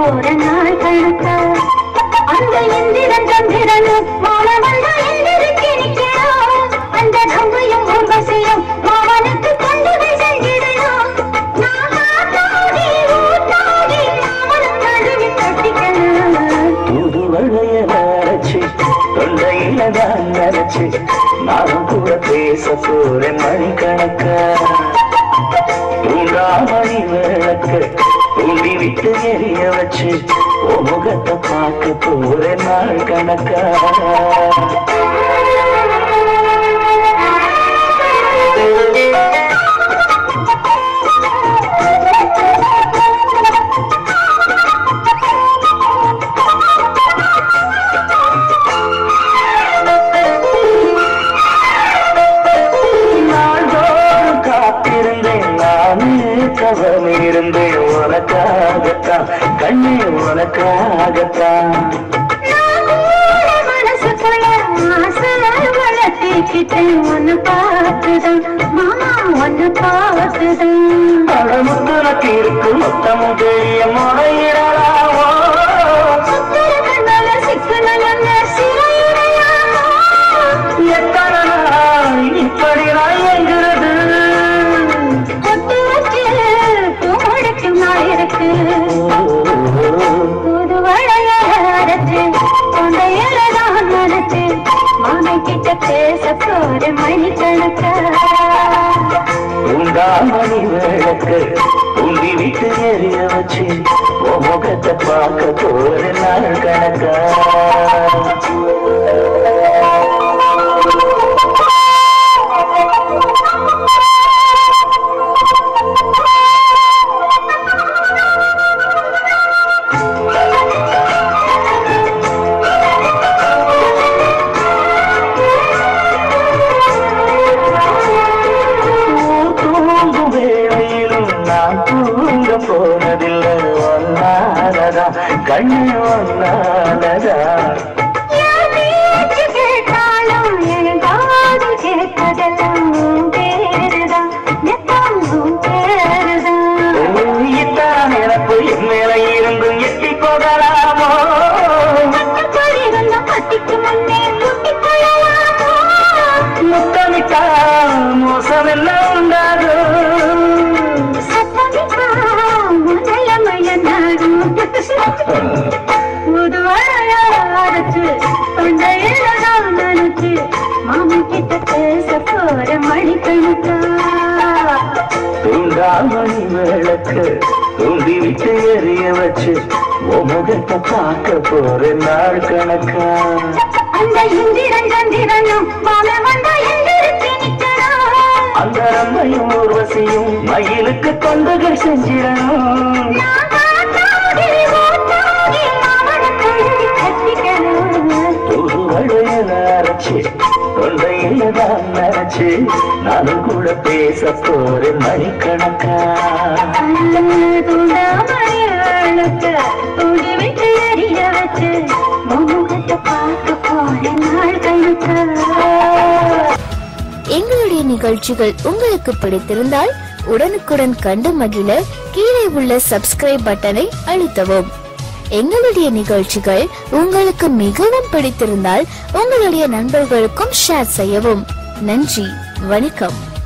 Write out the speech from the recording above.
போற நாள் கணக்க அந்த இந்திரன் சந்திரனும் மாலை வந்தா எந்திரிச்சு நிக்கணும் அந்த நம்பையும் உர்வசியும் மாமனுக்கு கொண்டுகள் செஞ்சிடணும் நான் காத்தாடி ஊத்தாடி மாமனும் நடுவில் கட்டிக்கணும் புது வளைய அரைச்சு தொண்டையில தான் நினைச்சு நானும் கூட பேச போறேன் மணிக்கணக்கா தூண்டாமணி விளக்கு தூண்டி விட்டு எரிய வச்சு உன் முகத்தை பார்க்க போறேன் நாள் கணக்கா நாள்தோறும் காத்திருந்தேன் நானே தவம் இருந்தேன் உனக்காகத்தான் கண்ணே உனக்காகத்தான் மனசுக்குள்ள ஆசை வளர்த்திக்கிட்டேன் ஒன்னு பார்த்துதான் மாமா ஒன்னு பார்த்துதான் அழமுத்துனக்கு இருக்கு மொத்தமும் பெரிய முறையிடலாவோ சுத்தர கண்ணால சிக்கனல் என்ன சிறையிடையாமோ எத்தனை நாள் இப்படி நான் எங்கிறது பொட்டு வச்சு பூமுடிக்கு நாள் இருக்கு புது வளைய அரைச்சு தொண்டையில தான் நினைச்சு மாமை கிட்ட பேச போற மணிக்கணக்கா உண்டாமணி விளக்கு உண்டி விட்டு எரிய வச்சு உன் முகத்தை பார்க்க போற நாள் கணக்கா தூங்கும் வேளையிலும் நான் தூங்க போனதில்லை ஒன்னானதா கண்ணு ஒன்னானதா யார் பேச்சு கேட்டாலும் என் காது கேட்பதெல்லாம் உன் பேருதான் நெத்தம் உன் பேருதான் இத்தான் எனக்கு என் மேல இருந்தும் எட்டி போகலாமோ பக்கத்தில் இருந்த பட்டிக்கு முன்னே முட்டிக் கொள்ளலாமோ முத்தமிட்டா மோசம் என்ன உண்டாகும் சத்தமிட்டா முதலமைய நாடும் முதுவழைய அரைச்சு தொண்டையில தான் நினைச்சு மாமி கிட்ட பேச போற மணிக்கணக்கா தூண்டாமணி விளக்கு தூண்டி விட்டு எரிய வச்சு உன் முகத்தை பார்க்க போற நாள் கணக்கா அந்த இந்திரன் சந்திரனும் மாலை வந்தா எந்திரிச்சு நிக்கணும் அந்த ரம்மையும் ஊர்வசியும் மயிலுக்கு தொண்டுகள் செஞ்சிடணும் நான் காத்தாடி ஊத்தாடி மாமனை கழுவி கட்டிக்கணும் புது வளையல அரைச்சு தொண்டையில தான் நினைச்சு நானும் கூட பேச போறேன் மணிக்கணக்கா துண்டாமணி விளக்கு துணி விட்டு எரிய வச்சு முகத்தை பார்க்க போற நாள் கணக்கா எங்களுடைய நிகழ்ச்சிகள் உங்களுக்கு பிடித்திருந்தால் உடனுக்குடன் கண்டு மகிழ கீழே உள்ள சப்ஸ்கிரைப் பட்டனை அழுத்தவும் எங்களுடைய நிகழ்ச்சிகள் உங்களுக்கு மிகவும் பிடித்திருந்தால் உங்களுடைய நண்பர்களுக்கும் ஷேர் செய்யவும் நன்றி வணக்கம்